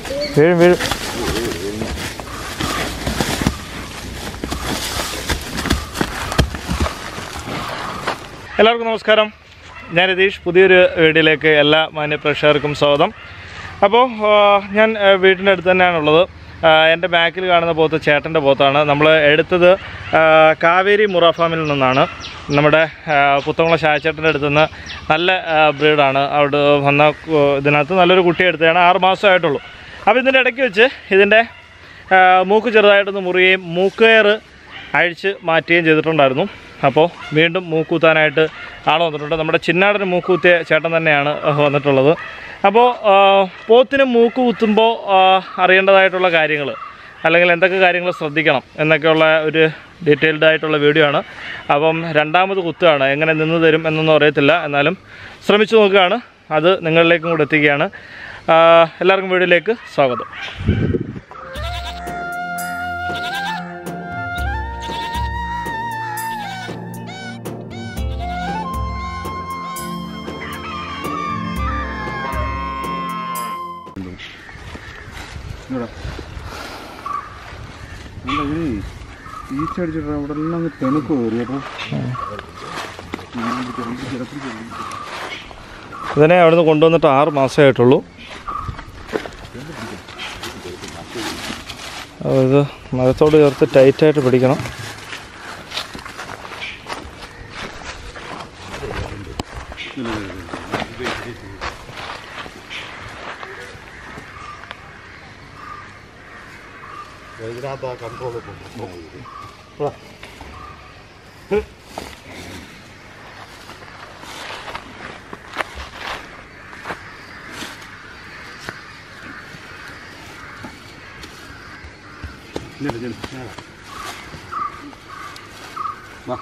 വീഴും വീഴും എല്ലാവർക്കും നമസ്കാരം ഞാൻ രതീഷ് പുതിയൊരു വീഡിയോയിലേക്ക് എല്ലാ മാന്യ പ്രേക്ഷകർക്കും സ്വാഗതം അപ്പോൾ ആ, ഞാൻ ആ, വീടിൻ്റെ അടുത്ത് തന്നെയാണുള്ളത് ആ, എൻ്റെ ബാക്കിൽ കാണുന്ന പോത്ത് ചേട്ടൻ്റെ പോത്താണ് നമ്മൾ എടുത്തത് ആ, കാവേരി മുറ ഫാമിൽ നിന്നാണ് നമ്മുടെ ആ, പുത്തംകുളം ഷാച്ചേട്ടൻ്റെ അടുത്ത് നിന്ന് നല്ല ആ, ബ്രീഡാണ് അവിടെ വന്ന കു- ഇതിനകത്ത് നല്ലൊരു കുട്ടി എടുത്തതാണ് ആറ് മാസമായിട്ടുള്ളൂ അപ്പോൾ ഇതിൻ്റെ ഇടയ്ക്ക് വെച്ച് ഇതിൻ്റെ ആ, മൂക്ക് ചെറുതായിട്ടൊന്ന് മുറിയുകയും മൂക്കയർ അഴിച്ച് മാറ്റുകയും ചെയ്തിട്ടുണ്ടായിരുന്നു അപ്പോൾ വീണ്ടും മൂക്കൂത്താനായിട്ട് ആൾ വന്നിട്ടുണ്ട് നമ്മുടെ ചിന്നാടന് മൂക്കുത്തിയ ചേട്ടൻ തന്നെയാണ് വന്നിട്ടുള്ളത് അപ്പോൾ ആ, പോത്തിന് മൂക്ക് കുത്തുമ്പോൾ ആ, അറിയേണ്ടതായിട്ടുള്ള കാര്യങ്ങൾ അല്ലെങ്കിൽ എന്തൊക്കെ കാര്യങ്ങൾ ശ്രദ്ധിക്കണം എന്നൊക്കെയുള്ള ഒരു ഡീറ്റെയിൽഡ് ആയിട്ടുള്ള വീഡിയോ ആണ് അപ്പം രണ്ടാമത് കുത്തുകയാണ് എങ്ങനെ നിന്ന് തരും എന്നൊന്നും അറിയത്തില്ല എന്നാലും ശ്രമിച്ചു നോക്കുകയാണ് അത് നിങ്ങളിലേക്കും കൂടെ എത്തിക്കുകയാണ് ആ, എല്ലാവർക്കും വീഡിയോയിലേക്ക് സ്വാഗതം ഈച്ചടിച്ചിട്ട് അവിടെ എല്ലാം അങ്ങ് തെണുക്ക് കയറി കേട്ടോ ഇതിനെ അവിടുന്ന് കൊണ്ടുവന്നിട്ട് ആറ് മാസമേ ആയിട്ടുള്ളൂ അപ്പോൾ ഇത് മരത്തോട് ചേർത്ത് ടൈറ്റായിട്ട് പിടിക്കണം വാ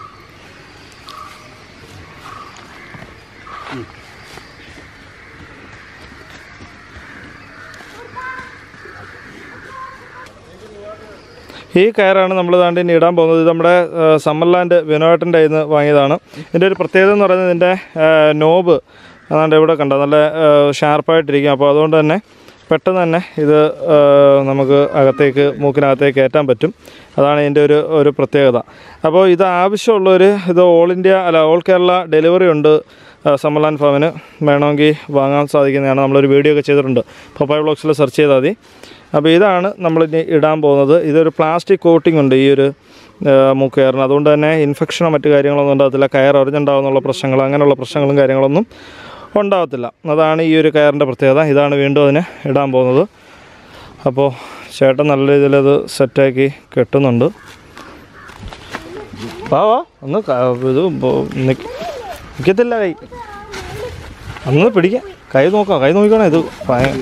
ഈ കയറാണ് നമ്മൾ താണ്ട് ഇനി ഇടാൻ പോകുന്നത് ഇത് നമ്മുടെ ആ, സമ്മർലാൻഡ് വിനോവേട്ടൻ്റെ കയ്യിൽ നിന്ന് വാങ്ങിയതാണ് ഇതിൻ്റെ ഒരു പ്രത്യേകത എന്ന് പറയുന്നത് ഇതിൻ്റെ ആ, നോബ് അതാണ്ട് ഇവിടെ കണ്ടോ നല്ല ആ, ഷാർപ്പായിട്ടിരിക്കും അപ്പോൾ അതുകൊണ്ട് തന്നെ പെട്ടെന്ന് തന്നെ ഇത് ആ, നമുക്ക് അകത്തേക്ക് മൂക്കിനകത്തേക്ക് കയറ്റാൻ പറ്റും അതാണ് ഇതിൻ്റെ ഒരു ഒരു പ്രത്യേകത അപ്പോൾ ഇത് ആവശ്യമുള്ളവർ ഇത് ഓൾ ഇന്ത്യ അല്ല ഓൾ കേരള ഡെലിവറി ഉണ്ട് ആ, സമ്മർലാൻഡ് ഫാമിന് വേണമെങ്കിൽ വാങ്ങാൻ സാധിക്കുന്നതാണ് നമ്മളൊരു വീഡിയോ ഒക്കെ ചെയ്തിട്ടുണ്ട് പപ്പായ ബ്ലോഗ്സിൽ സെർച്ച് ചെയ്താൽ മതി അപ്പോൾ ഇതാണ് നമ്മൾ ഇനി ഇടാൻ പോകുന്നത് ഇതൊരു പ്ലാസ്റ്റിക് കോട്ടിംഗ് ഉണ്ട് ഈ ഒരു ആ, മൂക്കയറിന് അതുകൊണ്ട് തന്നെ ഇൻഫെക്ഷനോ മറ്റു കാര്യങ്ങളൊന്നും ഉണ്ടാകത്തില്ല കയർ അറിഞ്ഞുണ്ടാകുന്നുള്ള പ്രശ്നങ്ങൾ അങ്ങനെയുള്ള പ്രശ്നങ്ങളും കാര്യങ്ങളൊന്നും ഉണ്ടാകത്തില്ല അതാണ് ഈ ഒരു കയറിൻ്റെ പ്രത്യേകത ഇതാണ് വീണ്ടും അതിന് ഇടാൻ പോകുന്നത് അപ്പോൾ ചേട്ടൻ നല്ല രീതിയിൽ അത് സെറ്റാക്കി കെട്ടുന്നുണ്ട് വാ വാ ഒന്ന് ക- ഇത് ബോ- നിക്ക്- നിൽക്കത്തില്ല കൈ അന്ന് പിടിക്കാം കൈ നോക്കാം കൈ നോക്കണം ഇത് ഭയ-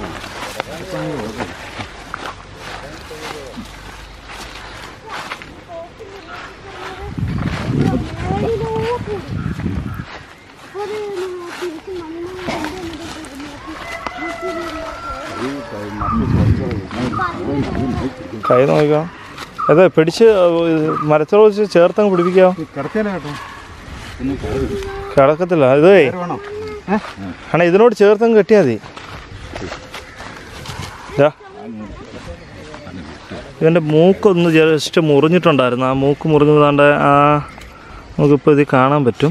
കൈ നോക്കാം അതെ പിടിച്ച് മരത്തോട് വെച്ച് ചേർത്തങ്ങ് പിടിപ്പിക്കാം കിടത്തേനെ കേട്ടോ ഒന്ന് കയറി കിടക്കത്തില്ല ഇതേ വേണം ആണേ ഇതിനോട് ചേർത്തങ്ങ് കെട്ടിയാൽ മതി ദാ. ഇവൻ്റെ മൂക്കൊന്ന് ജസ്റ്റ് മുറിഞ്ഞിട്ടുണ്ടായിരുന്നു ആ മൂക്ക് മുറിഞ്ഞതാണ്ട് ആ നമുക്കിപ്പോൾ ഇത് കാണാൻ പറ്റും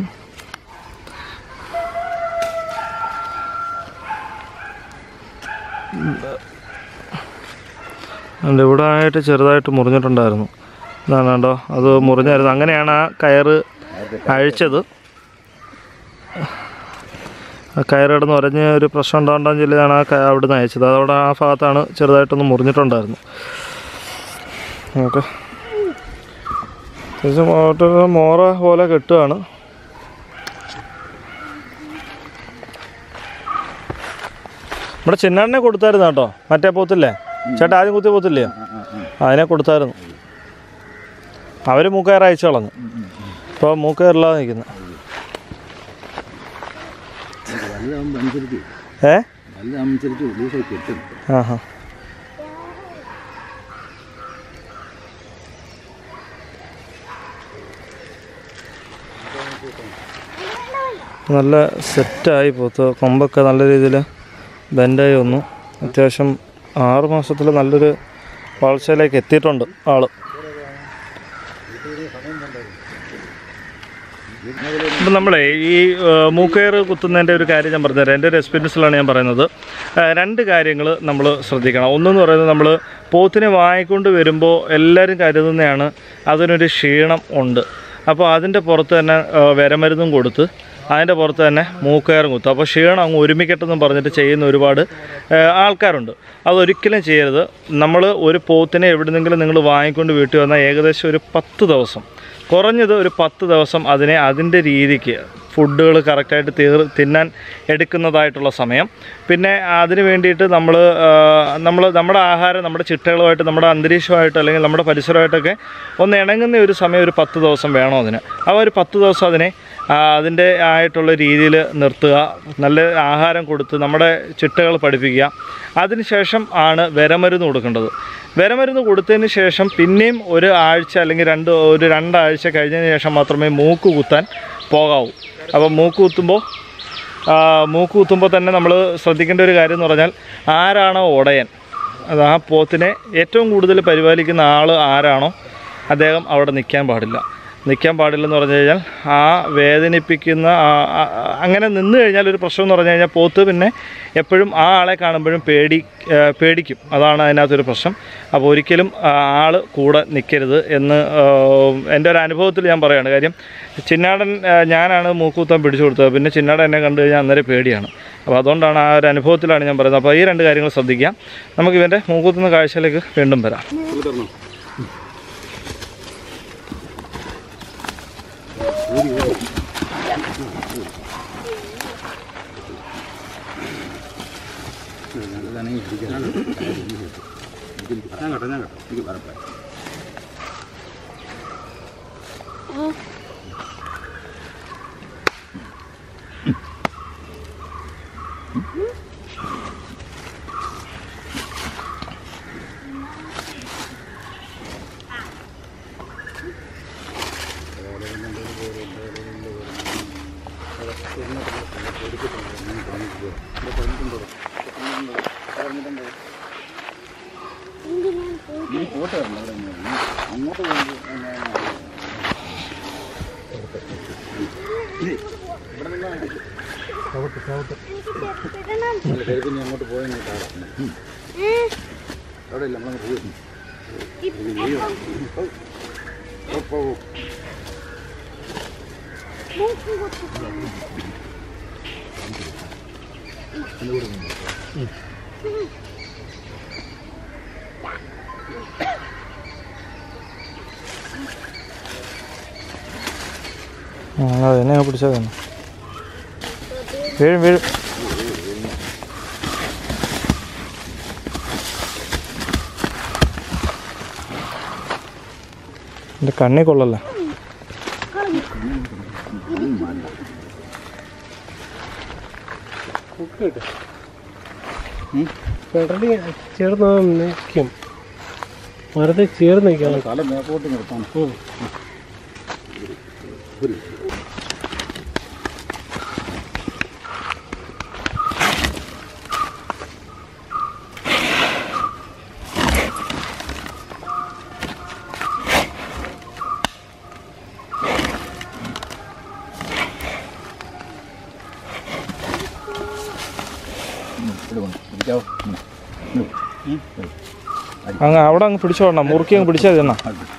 അതുകൊണ്ട് ഇവിടെ ആയിട്ട് ചെറുതായിട്ട് മുറിഞ്ഞിട്ടുണ്ടായിരുന്നു ഇതാണ് കണ്ടോ അത് മുറിഞ്ഞായിരുന്നു അങ്ങനെയാണ് ആ കയറ് അഴിച്ചത് ആ കയറിടന്ന് ഉരഞ്ഞ് ഒരു പ്രശ്നം ഉണ്ടാകണ്ടെന്ന് ചൊല്ലിയാണ് ആ കയ അവിടെ നിന്ന് അയച്ചത് അതവിടെ ആ ഭാഗത്താണ് ചെറുതായിട്ടൊന്ന് മുറിഞ്ഞിട്ടുണ്ടായിരുന്നു ഓക്കെ അത്യാവശ്യം ഒരു മോറ പോലെ കെട്ടുകയാണ് നമ്മുടെ ചിന്നാടിനെ കൊടുത്തായിരുന്നു കേട്ടോ മറ്റേ പോത്തില്ലേ ചേട്ടാ ആദ്യം കുത്തിയ പോത്തില്ലേ അതിനെ കൊടുത്തായിരുന്നു അവർ മൂക്കയർ അയച്ചു കളഞ്ഞു ഇപ്പോൾ മൂക്കയറില്ലാതെ നിൽക്കുന്നത് വലുതാകുമ്പോൾ അനുസരിച്ച് ഏ വലുതാകുമ്പോൾ ലൂസായി കെട്ടും ആ ഹാ നല്ല സെറ്റായി പോത്ത് കൊമ്പൊക്കെ നല്ല രീതിയിൽ ബെൻഡായി വന്നു അത്യാവശ്യം ആറ് മാസത്തിൽ നല്ലൊരു വളർച്ചയിലേക്ക് എത്തിയിട്ടുണ്ട് ആള് ഇപ്പം നമ്മളെ ഈ ആ, മൂക്കയർ കുത്തുന്നതിൻ്റെ ഒരു കാര്യം ഞാൻ പറഞ്ഞുതരാം എൻ്റെ ഒരു എക്സ്പീരിയൻസിലാണ് ഞാൻ പറയുന്നത് ആ, രണ്ട് കാര്യങ്ങൾ നമ്മൾ ശ്രദ്ധിക്കണം ഒന്നെന്ന് പറയുന്നത് നമ്മൾ പോത്തിനെ വാങ്ങിക്കൊണ്ട് വരുമ്പോൾ എല്ലാവരും കരുതുന്നതാണ് അതിനൊരു ക്ഷീണം ഉണ്ട് അപ്പോൾ അതിൻ്റെ പുറത്ത് തന്നെ ആ, വിരമരുന്നും കൊടുത്ത് അതിൻ്റെ പുറത്ത് തന്നെ മൂക്കയറും കുത്തും അപ്പോൾ ക്ഷീണം അങ്ങ് ഒരുമിക്കട്ടെന്നും പറഞ്ഞിട്ട് ചെയ്യുന്ന ഒരുപാട് ആ, ആൾക്കാരുണ്ട് അതൊരിക്കലും ചെയ്യരുത് നമ്മൾ ഒരു പോത്തിനെ എവിടുന്നെങ്കിലും നിങ്ങൾ വാങ്ങിക്കൊണ്ട് വീട്ടിൽ വന്നാൽ ഏകദേശം ഒരു പത്ത് ദിവസം കുറഞ്ഞത് ഒരു പത്ത് ദിവസം അതിനെ അതിൻ്റെ രീതിക്ക് ഫുഡുകൾ കറക്റ്റായിട്ട് തീർ തിന്നാൻ എടുക്കുന്നതായിട്ടുള്ള സമയം പിന്നെ അതിന് വേണ്ടിയിട്ട് നമ്മൾ നമ്മൾ നമ്മുടെ ആഹാരം നമ്മുടെ ചിട്ടകളുമായിട്ട് നമ്മുടെ അന്തരീക്ഷമായിട്ട് അല്ലെങ്കിൽ നമ്മുടെ പരിസരമായിട്ടൊക്കെ ഒന്ന് ഇണങ്ങുന്ന ഒരു സമയം ഒരു പത്ത് ദിവസം വേണം അതിന് ആ ഒരു പത്ത് ദിവസം അതിനെ ആ, അതിൻ്റെ ആയിട്ടുള്ള രീതിയിൽ നിർത്തുക നല്ല ആഹാരം കൊടുത്ത് നമ്മുടെ ചിട്ടകൾ പഠിപ്പിക്കുക അതിനുശേഷം ആണ് വിരമരുന്ന് കൊടുക്കേണ്ടത് വിരമരുന്ന് കൊടുത്തതിന് ശേഷം പിന്നെയും ഒരു ആഴ്ച അല്ലെങ്കിൽ രണ്ട് ഒരു രണ്ടാഴ്ച കഴിഞ്ഞതിന് ശേഷം മാത്രമേ മൂക്ക് കുത്താൻ പോകാവൂ അപ്പോൾ മൂക്ക് കുത്തുമ്പോൾ ആ, മൂക്ക് കുത്തുമ്പോൾ തന്നെ നമ്മൾ ശ്രദ്ധിക്കേണ്ട ഒരു കാര്യം എന്ന് പറഞ്ഞാൽ ആരാണോ ഉടയൻ അത് ആ പോത്തിനെ ഏറ്റവും കൂടുതൽ പരിപാലിക്കുന്ന ആൾ ആരാണോ അദ്ദേഹം അവിടെ നിൽക്കാൻ പാടില്ല നിൽക്കാൻ പാടില്ലെന്ന് പറഞ്ഞു കഴിഞ്ഞാൽ ആ വേദനിപ്പിക്കുന്ന ആ- ആ- അങ്ങനെ നിന്ന് കഴിഞ്ഞാൽ ഒരു പ്രശ്നം എന്ന് പറഞ്ഞു കഴിഞ്ഞാൽ പോത്ത് പിന്നെ എപ്പോഴും ആ ആളെ കാണുമ്പോഴും പേടി ആ, പേടിക്കും അതാണ് അതിനകത്തൊരു പ്രശ്നം അപ്പോൾ ഒരിക്കലും ആ ആൾ കൂടെ നിൽക്കരുത് എന്ന് ആ, എൻ്റെ ഒരു അനുഭവത്തിൽ ഞാൻ പറയുകയാണ് കാര്യം ചിന്നാടൻ ആ, ഞാനാണ് മൂക്കൂത്താൻ പിടിച്ചു കൊടുത്തത് പിന്നെ ചിന്നാടൻ എന്നെ കണ്ടു കഴിഞ്ഞാൽ അന്നേരം പേടിയാണ് അപ്പോൾ അതുകൊണ്ടാണ് ആ ഒരു അനുഭവത്തിലാണ് ഞാൻ പറയുന്നത് അപ്പോൾ ഈ രണ്ട് കാര്യങ്ങൾ ശ്രദ്ധിക്കാം നമുക്ക് ഇവൻ്റെ മൂക്കൂത്തുന്ന കാഴ്ചയിലേക്ക് വീണ്ടും വരാം ഞാൻ കേട്ടോ ഞാൻ കേട്ടോ എനിക്ക് വരട്ടെ നീ ഫോട്ടോ വരണം അവിടെ നിന്ന്. അങ്ങോട്ട് പോകുമ്പോൾ പിന്നെ അങ്ങോട്ട് പോയാൽ അവിടെ ഇല്ല നമ്മളങ്ങ് പോയി ഓ, പോ, പോ. അതെ എന്നെ പിടിച്ചാൽ തന്നെ വീഴും വീഴും എൻ്റെ കണ്ണി കൊള്ളല്ലേ പെടലി ചേർന്ന് നിൽക്കും മരത്തിൽ ചേർന്ന് നിൽക്കണം തല മേപ്പോട്ട് നിർത്താം പിടിക്കാവോ അങ്ങ് അവിടെ അങ്ങ് പിടിച്ചോടണം മുറുക്കി അങ്ങ് പിടിച്ചാൽ മതി എന്നാ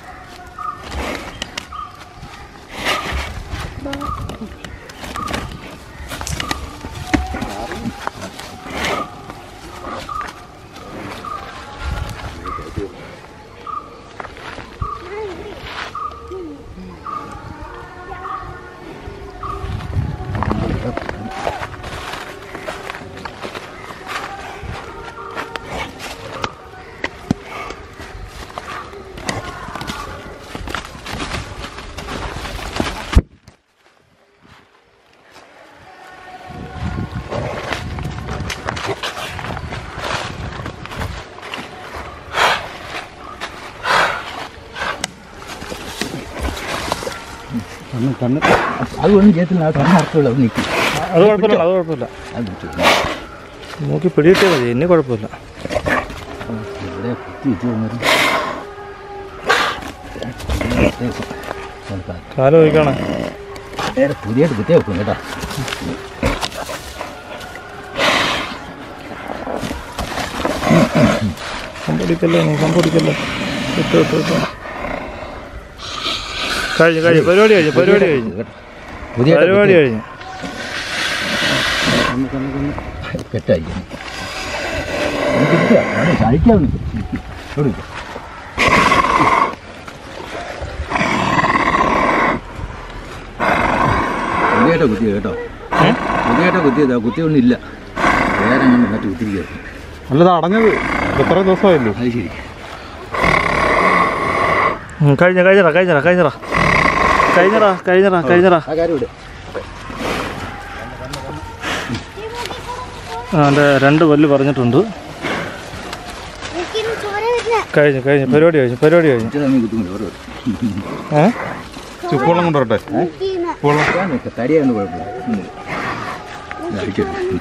കണ്ണ് കണ്ണ് അതൊന്നും ചെയ്യത്തില്ല ആ കണ്ണ് അർത്ഥമില്ല അത് നിൽക്കും അത് കുഴപ്പമില്ല അത് കുഴപ്പമില്ല അത് പിടിച്ചു നോക്കി പിടിയിട്ടേ മതി എന്നെ കുഴപ്പമില്ല ഇവിടെ കുത്തി വെച്ച് വന്നിട്ട് കാല് നോക്കണം നേരെ പുതിയായിട്ട് കുത്തി വെക്കും കേട്ടോ കമ്പടിക്കല്ലേ നീ കമ്പടിക്കല്ലേ ഇട്ടു ഇട്ടു ഇട്ടു കഴിഞ്ഞു കഴിഞ്ഞു പരിപാടി കഴിഞ്ഞു പരിപാടി കഴിഞ്ഞു പുതിയ പരിപാടി കഴിഞ്ഞു കെട്ടായി കഴിക്കാം ഇവിടെ ഇരിക്ക്. പുതിയായിട്ടാ കുത്തിയത് കേട്ടോ ഏ? പുതിയായിട്ടാ കുത്തിയതാ കുത്തിയൊന്നുമില്ല വേറെ അങ്ങനെ മറ്റു കുത്തിരിക്കുക അല്ലത് അടഞ്ഞത് എത്ര ദിവസമായല്ലോ അത് ശരി ഉം, കഴിഞ്ഞ കഴിഞ്ഞടാ കഴിഞ്ഞടാ കഴിഞ്ഞടാ കഴിഞ്ഞടാ കഴിഞ്ഞടാ കഴിഞ്ഞടാ ആ കാര്യം ഇവിടെ ആ എൻ്റെ രണ്ട് പല്ല് പറഞ്ഞിട്ടുണ്ട് എനിക്കിന്ന് ചോര വരുന്ന കഴിഞ്ഞു കഴിഞ്ഞു പരിപാടി കഴിഞ്ഞു പരിപാടി കഴിഞ്ഞു ഇച്ചിരി സമയം കുത്തുമില്ല ഓരോ ഏ ചുക്കോളം കൊണ്ടുവരട്ടെ എനിക്കിന്ന് തടിയായിരുന്നു കുഴപ്പമില്ല ഉം. ഇത് അടിക്കരുത്. ഉം.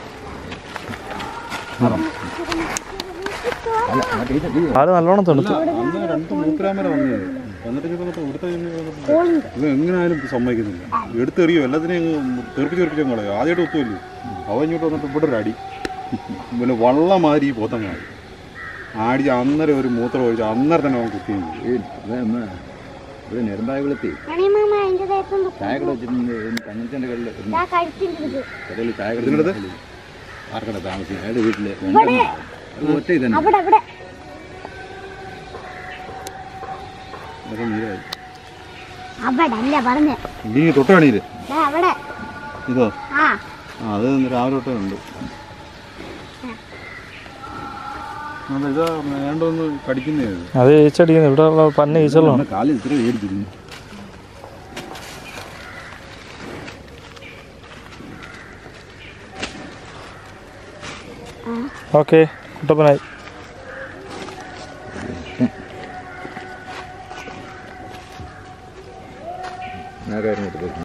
അല്ല മറ്റേ ഇത് ഇത് ആള് നല്ലോണം തണുത്തു അന്ന് രണ്ട് മൂപ്പരാമര വന്നത് എന്നിട്ട് ഇവർക്ക് ഇവിടുത്തെ ഇത് എങ്ങനെയായാലും സമ്മതിക്കുന്നില്ല എടുത്തെറിയോ എല്ലാത്തിനെയും അങ്ങ് തെറിപ്പിച്ച് തെറിപ്പിച്ച് കളയോ ആദ്യമായിട്ട് ഒത്തുമല്ലോ അവ ഇങ്ങോട്ട് വന്നിട്ട് ഇവിടെ ഒരു അടി പിന്നെ വള്ളം മാതിരി ഈ പോത്തങ്ങായി ആടി അന്നേരം ഒരു മൂത്രം ഒഴിച്ച് അന്നേരം തന്നെ അവൻ കുത്തി ഈ ഇത് നമ്മ ഇവിടെ നെടുമ്പായ കുളത്തി മണിമാമ അതിന്റെ ദേഹത്തും ചായ കട വെച്ചിട്ടുണ്ട് തങ്ങച്ചൻ്റെ കടയിൽ ആ കഴിച്ചിട്ടുണ്ട് കടയിൽ ചായ കട ഇതിനടുത്ത്? ആർക്കട താമസിക്കും അയാളുടെ വീട്ടില് അത് ഒറ്റ ഇതന്നെ അവിടെ അവിടെ അന്നേരം നീരായി അവിടെ അല്ല പറഞ്ഞ ഇനി തൊട്ട് കാണിയില്ലേ അവിടെ ഇതോ ആ ആ അത് ഇന്ന് രാവിലെ തൊട്ടേ ഉണ്ട് അതെ ഇതാ വേണ്ടൊന്ന് കടിക്കുന്നേ ഇത്. അത് ഈച്ചടിക്കുന്നു ഇവിടെ ഉള്ള പന്ന ഈച്ചകളാണ് നമ്മുടെ കാലിൽ ഇത്ര മേടിച്ചിരുന്നു ഓക്കെ കുട്ടപ്പനായി ആ കാര്യം ഇങ്ങോട്ട് പോയി.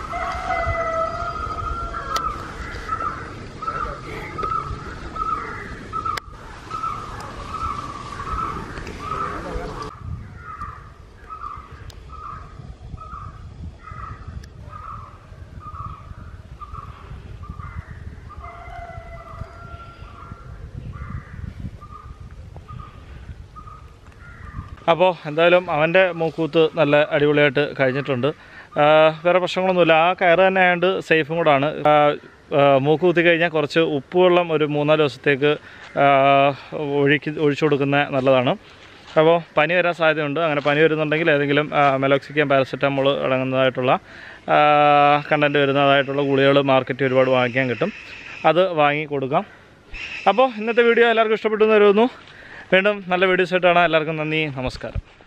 അപ്പോൾ എന്തായാലും അവൻ്റെ മൂക്കൂത്ത് നല്ല അടിപൊളിയായിട്ട് കഴിഞ്ഞിട്ടുണ്ട് ആ, വേറെ പ്രശ്നങ്ങളൊന്നുമില്ല ആ കയറ് തന്നെ ആയതുകൊണ്ട് സേഫും കൂടാണ് ആ, ആ, മൂക്ക് കുത്തി കഴിഞ്ഞാൽ കുറച്ച് ഉപ്പുവെള്ളം ഒരു മൂന്നാല് ദിവസത്തേക്ക് ആ, ഒഴുക്കി ഒഴിച്ചു കൊടുക്കുന്നത് നല്ലതാണ് അപ്പോൾ പനി വരാൻ സാധ്യതയുണ്ട് അങ്ങനെ പനി വരുന്നുണ്ടെങ്കിൽ ഏതെങ്കിലും മെലോക്സിക്കം പാരസെറ്റാമോൾ അടങ്ങുന്നതായിട്ടുള്ള കണ്ടൻറ്റ് വരുന്നതായിട്ടുള്ള ഗുളികകൾ മാർക്കറ്റിൽ ഒരുപാട് വാങ്ങിക്കാൻ കിട്ടും അത് വാങ്ങി കൊടുക്കാം അപ്പോൾ ഇന്നത്തെ വീഡിയോ എല്ലാവർക്കും ഇഷ്ടപ്പെട്ടു എന്ന് വരുന്നു വീണ്ടും നല്ല വീഡിയോസ് ആയിട്ടാണ് എല്ലാവർക്കും നന്ദി നമസ്കാരം